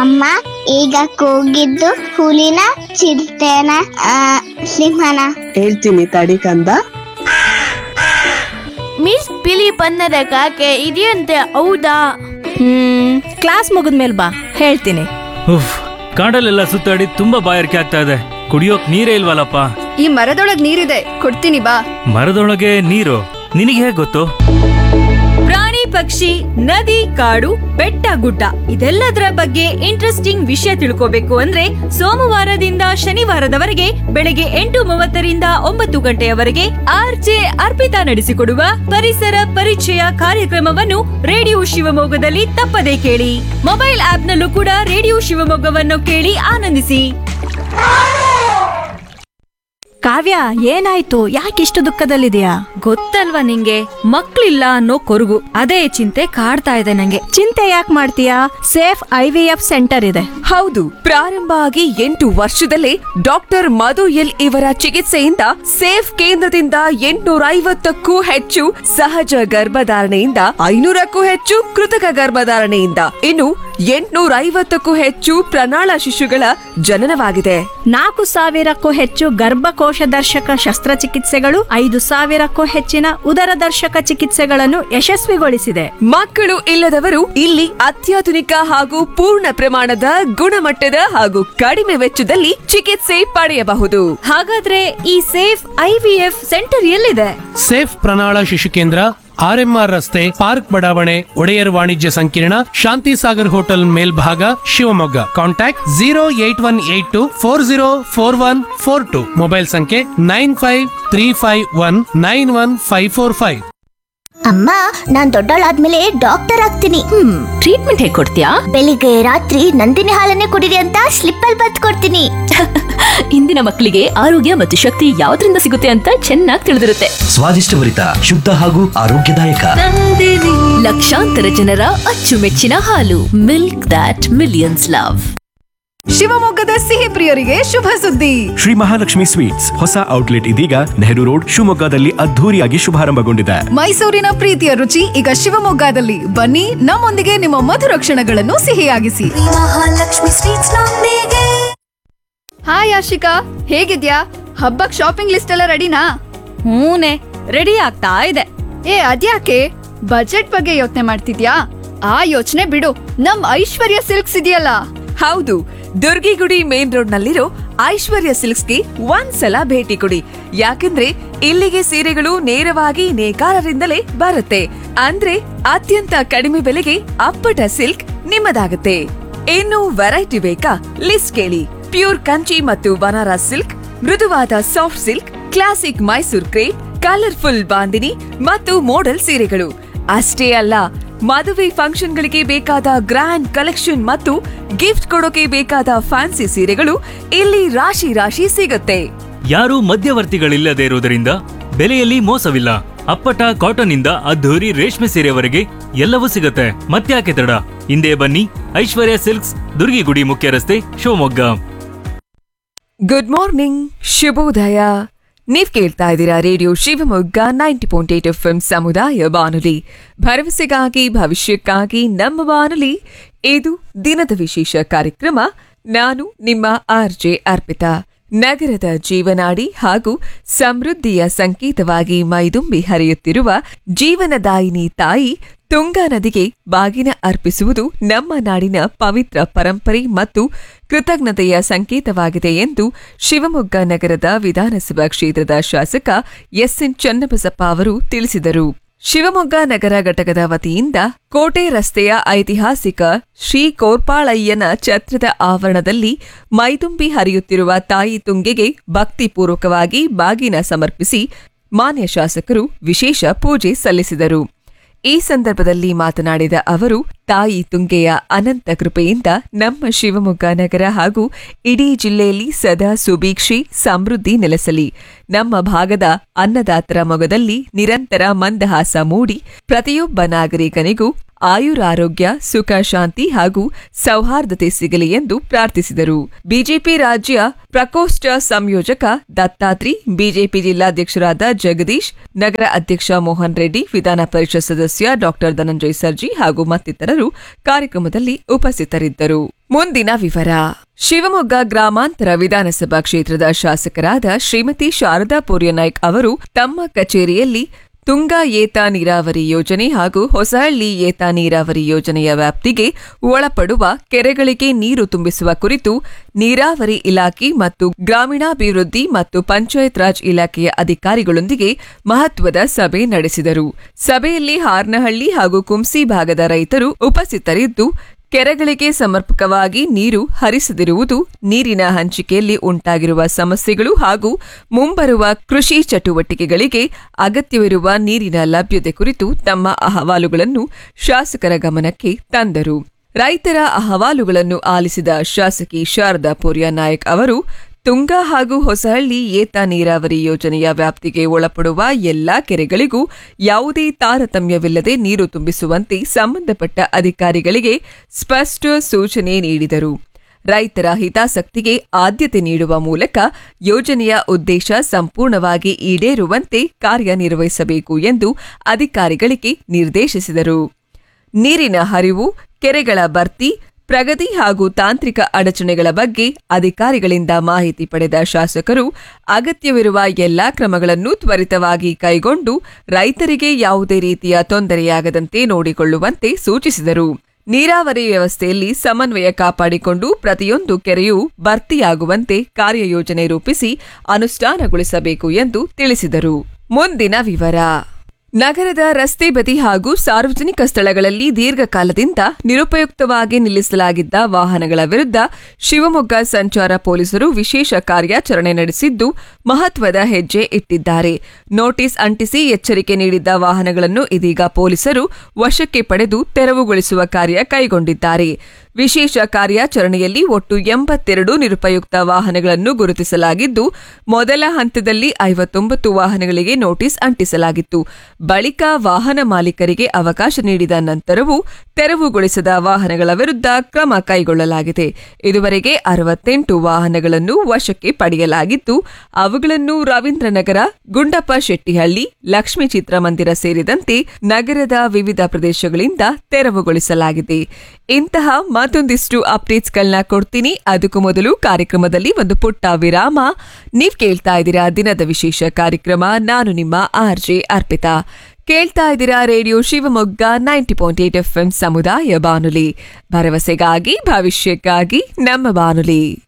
ಅಮ್ಮ ಈಗ ಕೂಗಿದ್ದು ಹುಲಿನ ಚಿರತೆನ ಆ, ಸಿಂಹನ ಹೇಳ್ತೀನಿ ತಡಿ ಕಂದ ಮಿಸ್ ಬಿಳಿ ಬಣ್ಣದ ಕಾಗೆ ಇದೆಯಂತೆ ಹೌದಾ ಹ್ಮ್ ಕ್ಲಾಸ್ ಮುಗಿದ್ಮೇಲೆ ಬಾ ಹೇಳ್ತೀನಿ ಉಫ್ ಕಾಡಲ್ಲೆಲ್ಲ ಸುತ್ತಾಡಿ ತುಂಬಾ ಬಾಯಾರಿಕೆ ಆಗ್ತಾ ಇದೆ ಕುಡಿಯೋಕ್ ನೀರೇ ಇಲ್ವಲ್ಲಪ್ಪ ಈ ಮರದೊಳಗ್ ನೀರಿದೆ ಕೊಡ್ತೀನಿ ಬಾ ಮರದೊಳಗೆ ನೀರು ನಿನಗೆ ಹೇಗ್ ಗೊತ್ತು ಪ್ರಾಣಿ ಪಕ್ಷಿ ನದಿ ಕಾಡು ಬೆಟ್ಟ ಗುಡ್ಡ ಇದೆಲ್ಲದರ ಬಗ್ಗೆ ಇಂಟ್ರೆಸ್ಟಿಂಗ್ ವಿಷಯ ತಿಳ್ಕೋಬೇಕು ಅಂದ್ರೆ ಸೋಮವಾರದಿಂದ ಶನಿವಾರದವರೆಗೆ ಬೆಳಗ್ಗೆ ಎಂಟು ಮೂವತ್ತರಿಂದ ಒಂಬತ್ತು ಗಂಟೆಯವರೆಗೆ ಆರ್ಜೆ ಅರ್ಪಿತಾ ನಡೆಸಿಕೊಡುವ ಪರಿಸರ ಪರಿಚಯ ಕಾರ್ಯಕ್ರಮವನ್ನು ರೇಡಿಯೋ ಶಿವಮೊಗ್ಗದಲ್ಲಿ ತಪ್ಪದೇ ಕೇಳಿ ಮೊಬೈಲ್ ಆಪ್ನಲ್ಲೂ ಕೂಡ ರೇಡಿಯೋ ಶಿವಮೊಗ್ಗವನ್ನು ಕೇಳಿ ಆನಂದಿಸಿ ಕಾವ್ಯ ಏನಾಯ್ತು ಯಾಕಿಷ್ಟು ದುಃಖದಲ್ಲಿದೆಯಾ ಗೊತ್ತಲ್ವಾ ನಿಂಗೆ ಮಕ್ಳಿಲ್ಲ ಅನ್ನೋ ಕೊರಗು ಅದೇ ಚಿಂತೆ ಕಾಡ್ತಾ ಇದೆ ನಂಗೆ ಚಿಂತೆ ಯಾಕೆ ಮಾಡ್ತೀಯಾ Safe I V F centre ಇದೆ ಹೌದು ಪ್ರಾರಂಭ ಆಗಿ ಎಂಟು ವರ್ಷದಲ್ಲೇ ಡಾಕ್ಟರ್ ಮಧು ಎಲ್ ಇವರ ಚಿಕಿತ್ಸೆಯಿಂದ ಸೇಫ್ ಕೇಂದ್ರದಿಂದ ಎಂಟುನೂರ ಐವತ್ತಕ್ಕೂ ಹೆಚ್ಚು ಸಹಜ ಗರ್ಭಧಾರಣೆಯಿಂದ ಐನೂರಕ್ಕೂ ಹೆಚ್ಚು ಕೃತಕ ಗರ್ಭಧಾರಣೆಯಿಂದ ಇನ್ನು ಎಂಟುನೂರ ಐವತ್ತಕ್ಕೂ ಹೆಚ್ಚು ಪ್ರಣಾಳ ಶಿಶುಗಳ ಜನನವಾಗಿದೆ ನಾಲ್ಕು ಸಾವಿರಕ್ಕೂ ಹೆಚ್ಚು ಗರ್ಭಕೋಶ ದರ್ಶಕ ಶಸ್ತ್ರಚಿಕಿತ್ಸೆಗಳು ಐದು ಸಾವಿರಕ್ಕೂ ಹೆಚ್ಚಿನ ಉದರ ದರ್ಶಕ ಚಿಕಿತ್ಸೆಗಳನ್ನು ಯಶಸ್ವಿಗೊಳಿಸಿದೆ ಮಕ್ಕಳು ಇಲ್ಲದವರು ಇಲ್ಲಿ ಅತ್ಯಾಧುನಿಕ ಹಾಗೂ ಪೂರ್ಣ ಪ್ರಮಾಣದ ಗುಣಮಟ್ಟದ ಹಾಗೂ ಕಡಿಮೆ ವೆಚ್ಚದಲ್ಲಿ ಚಿಕಿತ್ಸೆ ಪಡೆಯಬಹುದು ಹಾಗಾದ್ರೆ ಈ ಸೇಫ್ ಐವಿಎಫ್ ಸೆಂಟರ್ ಎಲ್ಲಿದೆ ಸೇಫ್ ಪ್ರಣಾಳ ಶಿಶು ಕೇಂದ್ರ ಆರ್ಎಂಆರ್ ರಸ್ತೆ ಪಾರ್ಕ್ ಬಡಾವಣೆ ಒಡೆಯರ್ ವಾಣಿಜ್ಯ ಸಂಕೀರ್ಣ ಶಾಂತಿ ಸಾಗರ್ ಹೋಟೆಲ್ ಮೇಲ್ಭಾಗ Shivamogga contact zero eight one eight two four zero four one four two mobile ಸಂಖ್ಯೆ nine five three five one nine one five four five ಅಮ್ಮ ನಾನ್ ದೊಡ್ಡವಳಾದ್ಮೇಲೆ ಡಾಕ್ಟರ್ ಆಗ್ತೀನಿ ಹ್ಮ್ ಟ್ರೀಟ್ಮೆಂಟ್ ಹೇಗೆ ಕೊಡ್ತೀಯಾ ಬೆಳಿಗ್ಗೆ ರಾತ್ರಿ ನಂದಿನಿ ಹಾಲನ್ನೇ ಕುಡಿರಿ ಅಂತ ಸ್ಲಿಪ್ ಅಲ್ಲಿ ಬತ್ ಕೊಡ್ತೀನಿ ಇಂದಿನ ಮಕ್ಕಳಿಗೆ ಆರೋಗ್ಯ ಮತ್ತು ಶಕ್ತಿ ಯಾವ್ದ್ರಿಂದ ಸಿಗುತ್ತೆ ಅಂತ ಚೆನ್ನಾಗಿ ತಿಳಿದಿರುತ್ತೆ ಸ್ವಾದಿಷ್ಟಭರಿತ ಶುದ್ಧ ಹಾಗೂ ಆರೋಗ್ಯದಾಯಕ ಲಕ್ಷಾಂತರ ಜನರ ಅಚ್ಚುಮೆಚ್ಚಿನ ಹಾಲು ಮಿಲ್ಕ್ ದಾಟ್ ಮಿಲಿಯನ್ಸ್ ಲವ್ ಶಿವಮೊಗ್ಗದ ಸಿಹಿ ಪ್ರಿಯರಿಗೆ ಶುಭ ಸುದ್ದಿ ಶ್ರೀ ಮಹಾಲಕ್ಷ್ಮಿ ಸ್ವೀಟ್ಸ್ ಹೊಸ ಔಟ್ಲೆಟ್ ಇದೀಗ ನೆಹರು ರೋಡ್ ಶಿವಮೊಗ್ಗದಲ್ಲಿ ಅದ್ಧೂರಿಯಾಗಿ ಶುಭಾರಂಭಗೊಂಡಿದೆ ಮೈಸೂರಿನ ಪ್ರೀತಿಯ ರುಚಿ ಈಗ ಶಿವಮೊಗ್ಗದಲ್ಲಿ ಬನ್ನಿ ನಮ್ಮೊಂದಿಗೆ ನಿಮ್ಮ ಮಧುರ ಕ್ಷಣಗಳನ್ನು ಸಿಹಿಯಾಗಿಸಿ ಹಾಯ್ ಆಶಿಕಾ ಹೇಗಿದ್ಯಾ ಹಬ್ಬಕ್ ಶಾಪಿಂಗ್ ಲಿಸ್ಟ್ ಎಲ್ಲ ರೆಡಿನಾ ಹೂನೆ ರೆಡಿ ಆಗ್ತಾ ಇದೆ ಏ ಅದ್ಯಾಕೆ ಬಜೆಟ್ ಬಗ್ಗೆ ಯೋಚನೆ ಮಾಡ್ತಿದ್ಯಾ ಆ ಯೋಚನೆ ಬಿಡು ನಮ್ ಐಶ್ವರ್ಯ ಸಿಲ್ಕ್ಸ್ ಇದೆಯಲ್ಲ ಹೌದು ದುರ್ಗಿಗುಡಿ ಮೇನ್ ರೋಡ್ ನಲ್ಲಿರೋ ಐಶ್ವರ್ಯ ಸಿಲ್ಕ್ಸ್ಗೆ ಒಂದ್ಸಲ ಭೇಟಿ ಕೊಡಿ ಯಾಕಂದ್ರೆ ಇಲ್ಲಿಗೆ ಸೀರೆಗಳು ನೇರವಾಗಿ ನೇಕಾರರಿಂದಲೇ ಬರುತ್ತೆ ಅಂದ್ರೆ ಅತ್ಯಂತ ಕಡಿಮೆ ಬೆಲೆಗೆ ಅಪ್ಪಟ ಸಿಲ್ಕ್ ನಿಮ್ಮದಾಗುತ್ತೆ ಇನ್ನು ವೆರೈಟಿ ಬೇಕಾ ಲಿಸ್ಟ್ ಕೇಳಿ ಪ್ಯೂರ್ ಕಂಚಿ ಮತ್ತು ಬನಾರಸ್ ಸಿಲ್ಕ್ ಮೃದುವಾದ soft silk classic Mysore crepe colourful bandhani ಮತ್ತು ಮೋಡಲ್ ಸೀರೆಗಳು ಅಷ್ಟೇ ಅಲ್ಲ ಮದುವೆ ಫಂಕ್ಷನ್ಗಳಿಗೆ ಬೇಕಾದ ಗ್ರ್ಯಾಂಡ್ ಕಲೆಕ್ಷನ್ ಮತ್ತು ಗಿಫ್ಟ್ ಕೊಡೋಕೆ ಬೇಕಾದ ಫ್ಯಾನ್ಸಿ ಸೀರೆಗಳು ಇಲ್ಲಿ ರಾಶಿ ರಾಶಿ ಸಿಗುತ್ತೆ ಯಾರೂ ಮಧ್ಯವರ್ತಿಗಳಿಲ್ಲದೆ ಇರುವುದರಿಂದ ಬೆಲೆಯಲ್ಲಿ ಮೋಸವಿಲ್ಲ ಅಪ್ಪಟ ಕಾಟನ್ ಇಂದ ಅದ್ಧೂರಿ ರೇಷ್ಮೆ ಸೀರೆವರೆಗೆ ಎಲ್ಲವೂ ಸಿಗುತ್ತೆ ಮತ್ತ್ಯಾಕೆ ತಡ ಹಿಂದೆ ಬನ್ನಿ ಐಶ್ವರ್ಯ ಸಿಲ್ಕ್ಸ್ ದುರ್ಗಿಗುಡಿ ಮುಖ್ಯ ರಸ್ತೆ ಶಿವಮೊಗ್ಗ ಗುಡ್ ಮಾರ್ನಿಂಗ್ ಶುಭೋದಯ ನೀವ್ ಕೇಳ್ತಾ ಇದ್ದೀರಾ radio Shivamogga ninety point eight F M ಸಮುದಾಯ ಬಾನುಲಿ ಭರವಸೆಗಾಗಿ ಭವಿಷ್ಯಕ್ಕಾಗಿ ನಮ್ಮ ಬಾನುಲಿ ಇದು ದಿನದ ವಿಶೇಷ ಕಾರ್ಯಕ್ರಮ ನಾನು ನಿಮ್ಮ ಆರ್ಜೆ ಅರ್ಪಿತಾ ನಗರದ ಜೀವನಾಡಿ ಹಾಗೂ ಸಮೃದ್ಧಿಯ ಸಂಕೇತವಾಗಿ ಮೈದುಂಬಿ ಹರಿಯುತ್ತಿರುವ ಜೀವನದಾಯಿನಿ ತಾಯಿ ತುಂಗಾ ನದಿಗೆ ಬಾಗಿನ ಅರ್ಪಿಸುವುದು ನಮ್ಮ ನಾಡಿನ ಪವಿತ್ರ ಪರಂಪರೆ ಮತ್ತು ಕೃತಜ್ಞತೆಯ ಸಂಕೇತವಾಗಿದೆ ಎಂದು ಶಿವಮೊಗ್ಗ ನಗರದ ವಿಧಾನಸಭಾ ಕ್ಷೇತ್ರದ ಶಾಸಕ ಎಸ್ಎನ್ ಚನ್ನಬಸಪ್ಪ ಅವರು ತಿಳಿಸಿದರು ಶಿವಮೊಗ್ಗ ನಗರ ಘಟಕದ ವತಿಯಿಂದ ಕೋಟೆ ರಸ್ತೆಯ ಐತಿಹಾಸಿಕ ಶ್ರೀ ಕೋರ್ಪಾಳಯ್ಯನ ಛತ್ರದ ಆವರಣದಲ್ಲಿ ಮೈದುಂಬಿ ಹರಿಯುತ್ತಿರುವ ತಾಯಿ ತುಂಗೆಗೆ ಭಕ್ತಿಪೂರ್ವಕವಾಗಿ ಬಾಗಿನ ಸಮರ್ಪಿಸಿ ಮಾನ್ಯ ಶಾಸಕರು ವಿಶೇಷ ಪೂಜೆ ಸಲ್ಲಿಸಿದರು ಈ ಸಂದರ್ಭದಲ್ಲಿ ಮಾತನಾಡಿದ ಅವರು ತಾಯಿ ತುಂಗೆಯ ಅನಂತ ಕೃಪೆಯಿಂದ ನಮ್ಮ ಶಿವಮೊಗ್ಗ ನಗರ ಹಾಗೂ ಇಡೀ ಜಿಲ್ಲೆಯಲ್ಲಿ ಸದಾ ಸುಭೀಕ್ಷೆ ಸಮೃದ್ಧಿ ನೆಲೆಸಲಿ ನಮ್ಮ ಭಾಗದ ಅನ್ನದಾತರ ಮೊಗದಲ್ಲಿ ನಿರಂತರ ಮಂದಹಾಸ ಮೂಡಿ ಪ್ರತಿಯೊಬ್ಬ ನಾಗರಿಕನಿಗೂ ಆಯುರಾರೋಗ್ಯ ಸುಖ ಶಾಂತಿ ಹಾಗೂ ಸೌಹಾರ್ದತೆ ಸಿಗಲಿ ಎಂದು ಪ್ರಾರ್ಥಿಸಿದರು ಬಿಜೆಪಿ ರಾಜ್ಯ ಪ್ರಕೋಷ್ಠ ಸಂಯೋಜಕ ದತ್ತಾತ್ರಿ ಬಿಜೆಪಿ ಜಿಲ್ಲಾಧ್ಯಕ್ಷರಾದ ಜಗದೀಶ್ ನಗರ ಅಧ್ಯಕ್ಷ ಮೋಹನ್ ರೆಡ್ಡಿ ವಿಧಾನ ಪರಿಷತ್ ಸದಸ್ಯ ಡಾಕ್ಟರ್ ಧನಂಜಯ್ ಸರ್ಜಿ ಹಾಗೂ ಮತ್ತಿತರರು ಕಾರ್ಯಕ್ರಮದಲ್ಲಿ ಉಪಸ್ಥಿತರಿದ್ದರು ಮುಂದಿನ ವಿವರ ಶಿವಮೊಗ್ಗ ಗ್ರಾಮಾಂತರ ವಿಧಾನಸಭಾ ಕ್ಷೇತ್ರದ ಶಾಸಕರಾದ ಶ್ರೀಮತಿ ಶಾರದಾ ಪೂರ್ಯನಾಯ್ಕ್ ಅವರು ತಮ್ಮ ಕಚೇರಿಯಲ್ಲಿ ತುಂಗಾ ಏತ ನೀರಾವರಿ ಯೋಜನೆ ಹಾಗೂ ಹೊಸಹಳ್ಳಿ ಏತ ನೀರಾವರಿ ಯೋಜನೆಯ ವ್ಯಾಪ್ತಿಗೆ ಒಳಪಡುವ ಕೆರೆಗಳಿಗೆ ನೀರು ತುಂಬಿಸುವ ಕುರಿತು ನೀರಾವರಿ ಇಲಾಖೆ ಮತ್ತು ಗ್ರಾಮೀಣಾಭಿವೃದ್ಧಿ ಮತ್ತು ಪಂಚಾಯತ್ ರಾಜ್ ಇಲಾಖೆಯ ಅಧಿಕಾರಿಗಳೊಂದಿಗೆ ಮಹತ್ವದ ಸಭೆ ನಡೆಸಿದರು ಸಭೆಯಲ್ಲಿ ಹಾರ್ನಹಳ್ಳಿ ಹಾಗೂ ಕುಂಸಿ ಭಾಗದ ರೈತರು ಉಪಸ್ಥಿತರಿದ್ದು ಕೆರೆಗಳಿಗೆ ಸಮರ್ಪಕವಾಗಿ ನೀರು ಹರಿಸದಿರುವುದು ನೀರಿನ ಹಂಚಿಕೆಯಲ್ಲಿ ಉಂಟಾಗಿರುವ ಸಮಸ್ಯೆಗಳು ಹಾಗೂ ಮುಂಬರುವ ಕೃಷಿ ಚಟುವಟಿಕೆಗಳಿಗೆ ಅಗತ್ಯವಿರುವ ನೀರಿನ ಲಭ್ಯತೆ ಕುರಿತು ತಮ್ಮ ಅಹವಾಲುಗಳನ್ನು ಶಾಸಕರ ಗಮನಕ್ಕೆ ತಂದರು ರೈತರ ಅಹವಾಲುಗಳನ್ನು ಆಲಿಸಿದ ಶಾಸಕಿ ಶಾರದಾ ಪೂರ್ಯ ನಾಯಕ್ ಅವರು ತುಂಗಾ ಹಾಗೂ ಹೊಸಹಳ್ಳಿ ಏತ ನೀರಾವರಿ ಯೋಜನೆಯ ವ್ಯಾಪ್ತಿಗೆ ಒಳಪಡುವ ಎಲ್ಲಾ ಕೆರೆಗಳಿಗೂ ಯಾವುದೇ ತಾರತಮ್ಯವಿಲ್ಲದೆ ನೀರು ತುಂಬಿಸುವಂತೆ ಸಂಬಂಧಪಟ್ಟ ಅಧಿಕಾರಿಗಳಿಗೆ ಸ್ಪಷ್ಟ ಸೂಚನೆ ನೀಡಿದರು ರೈತರ ಹಿತಾಸಕ್ತಿಗೆ ಆದ್ಯತೆ ನೀಡುವ ಮೂಲಕ ಯೋಜನೆಯ ಉದ್ದೇಶ ಸಂಪೂರ್ಣವಾಗಿ ಈಡೇರುವಂತೆ ಕಾರ್ಯನಿರ್ವಹಿಸಬೇಕು ಎಂದು ಅಧಿಕಾರಿಗಳಿಗೆ ನಿರ್ದೇಶಿಸಿದರು ನೀರಿನ ಹರಿವು ಕೆರೆಗಳ ಭರ್ತಿ ಪ್ರಗತಿ ಹಾಗೂ ತಾಂತ್ರಿಕ ಅಡಚಣೆಗಳ ಬಗ್ಗೆ ಅಧಿಕಾರಿಗಳಿಂದ ಮಾಹಿತಿ ಪಡೆದ ಶಾಸಕರು ಅಗತ್ಯವಿರುವ ಎಲ್ಲಾ ಕ್ರಮಗಳನ್ನು ತ್ವರಿತವಾಗಿ ಕೈಗೊಂಡು ರೈತರಿಗೆ ಯಾವುದೇ ರೀತಿಯ ತೊಂದರೆಯಾಗದಂತೆ ನೋಡಿಕೊಳ್ಳುವಂತೆ ಸೂಚಿಸಿದರು ನೀರಾವರಿ ವ್ಯವಸ್ಥೆಯಲ್ಲಿ ಸಮನ್ವಯ ಕಾಪಾಡಿಕೊಂಡು ಪ್ರತಿಯೊಂದು ಕೆರೆಯೂ ಭರ್ತಿಯಾಗುವಂತೆ ಕಾರ್ಯಯೋಜನೆ ರೂಪಿಸಿ ಅನುಷ್ಠಾನಗೊಳಿಸಬೇಕು ಎಂದು ತಿಳಿಸಿದರು ಮುಂದಿನ ವಿವರ ನಗರದ ರಸ್ತೆ ಬದಿ ಹಾಗೂ ಸಾರ್ವಜನಿಕ ಸ್ಥಳಗಳಲ್ಲಿ ದೀರ್ಘಕಾಲದಿಂದ ನಿರುಪಯುಕ್ತವಾಗಿ ನಿಲ್ಲಿಸಲಾಗಿದ್ದ ವಾಹನಗಳ ವಿರುದ್ಧ ಶಿವಮೊಗ್ಗ ಸಂಚಾರ ಪೊಲೀಸರು ವಿಶೇಷ ಕಾರ್ಯಾಚರಣೆ ನಡೆಸಿದ್ದು ಮಹತ್ವದ ಹೆಜ್ಜೆ ಇಟ್ಟಿದ್ದಾರೆ ನೋಟಿಸ್ ಅಂಟಿಸಿ ಎಚ್ಚರಿಕೆ ನೀಡಿದ್ದ ವಾಹನಗಳನ್ನು ಇದೀಗ ಪೊಲೀಸರು ವಶಕ್ಕೆ ಪಡೆದು ತೆರವುಗೊಳಿಸುವ ಕಾರ್ಯ ಕೈಗೊಂಡಿದ್ದಾರೆ ವಿಶೇಷ ಕಾರ್ಯಾಚರಣೆಯಲ್ಲಿ ಒಟ್ಟು ಎಂಬತ್ತೆರಡು ನಿರುಪಯುಕ್ತ ವಾಹನಗಳನ್ನು ಗುರುತಿಸಲಾಗಿದ್ದು ಮೊದಲ ಹಂತದಲ್ಲಿ ಐವತ್ತೊಂಬತ್ತು ವಾಹನಗಳಿಗೆ ನೋಟಿಸ್ ಅಂಟಿಸಲಾಗಿತ್ತು ಬಳಿಕ ವಾಹನ ಮಾಲೀಕರಿಗೆ ಅವಕಾಶ ನೀಡಿದ ನಂತರವೂ ತೆರವುಗೊಳಿಸದ ವಾಹನಗಳ ವಿರುದ್ಧ ಕ್ರಮ ಕೈಗೊಳ್ಳಲಾಗಿದೆ ಇದುವರೆಗೆ ಅರವತ್ತೆಂಟು ವಾಹನಗಳನ್ನು ವಶಕ್ಕೆ ಪಡೆಯಲಾಗಿದ್ದು ಅವುಗಳನ್ನು ರವೀಂದ್ರನಗರ ಗುಂಡಪ್ಪ ಶೆಟ್ಟಿಹಳ್ಳಿ ಲಕ್ಷ್ಮೀ ಚಿತ್ರಮಂದಿರ ಸೇರಿದಂತೆ ನಗರದ ವಿವಿಧ ಪ್ರದೇಶಗಳಿಂದ ತೆರವುಗೊಳಿಸಲಾಗಿದೆ ಇಂತಹ ಮತ್ತೊಂದಿಷ್ಟು ಅಪ್ಡೇಟ್ಸ್ಗಳನ್ನ ಕೊಡ್ತೀನಿ ಅದಕ್ಕೂ ಮೊದಲು ಕಾರ್ಯಕ್ರಮದಲ್ಲಿ ಒಂದು ಪುಟ್ಟ ವಿರಾಮ ನೀವ್ ಕೇಳ್ತಾ ಇದ್ದೀರಾ ದಿನದ ವಿಶೇಷ ಕಾರ್ಯಕ್ರಮ ನಾನು ನಿಮ್ಮ ಆರ್ ಜೆ ಅರ್ಪಿತಾ ಕೇಳ್ತಾ ಇದ್ದೀರಾ radio Shivamogga ninety point eight F ಸಮುದಾಯ ಬಾನುಲಿ ಭರವಸೆಗಾಗಿ ಭವಿಷ್ಯಕ್ಕಾಗಿ ನಮ್ಮ ಬಾನುಲಿ